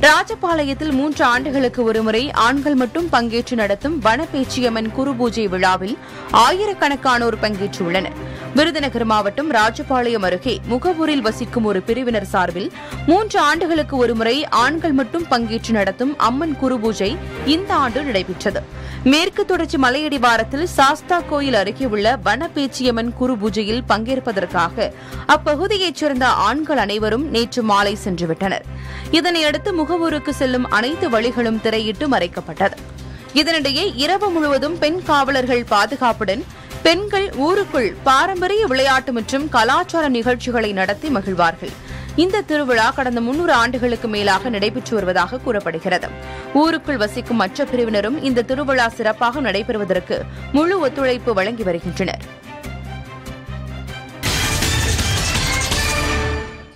ராஜபாளையத்தில் மூன்று ஆண்டுகளுக்கு ஒருமுறை ஆண்கள் மட்டும் பங்கேற்று நடத்தும் வனப்பேச்சியம்மன் குருபூஜை விழாவில் ஆயிரக்கணக்கானோர் பங்கேற்றுள்ளனர் விருதுநகர் மாவட்டம் ராஜபாளையம் அருகே முகவூரில் வசிக்கும் ஒரு பிரிவினர் சார்பில் மூன்று ஆண்டுகளுக்கு ஒருமுறை ஆண்கள் மட்டும் பங்கேற்று நடத்தும் அம்மன் குருபூஜை இந்த ஆண்டு நடைபெற்றது மேற்கு தொடர்ச்சி மலையடிவாரத்தில் சாஸ்தா கோயில் அருகே உள்ள வனப்பேச்சியம்மன் குரு பூஜையில் பங்கேற்பதற்காக அப்பகுதியைச் சேர்ந்த ஆண்கள் அனைவரும் நேற்று மாலை சென்றுவிட்டனர் இதனையடுத்து முகவூருக்கு செல்லும் அனைத்து வழிகளும் திரையிட்டு மறைக்கப்பட்டது இதனிடையே இரவு முழுவதும் பெண் காவலர்கள் பாதுகாப்புடன் பெண்கள் ஊருக்குள் பாரம்பரிய விளையாட்டு மற்றும் கலாச்சார நிகழ்ச்சிகளை நடத்தி மகிழ்வார்கள் இந்த திருவிழா கடந்த முன்னூறு ஆண்டுகளுக்கு மேலாக நடைபெற்று வருவதாக கூறப்படுகிறது ஊருக்குள் வசிக்கும் மற்ற பிரிவினரும் இந்த திருவிழா சிறப்பாக நடைபெறுவதற்கு முழு ஒத்துழைப்பு வழங்கி வருகின்றனர்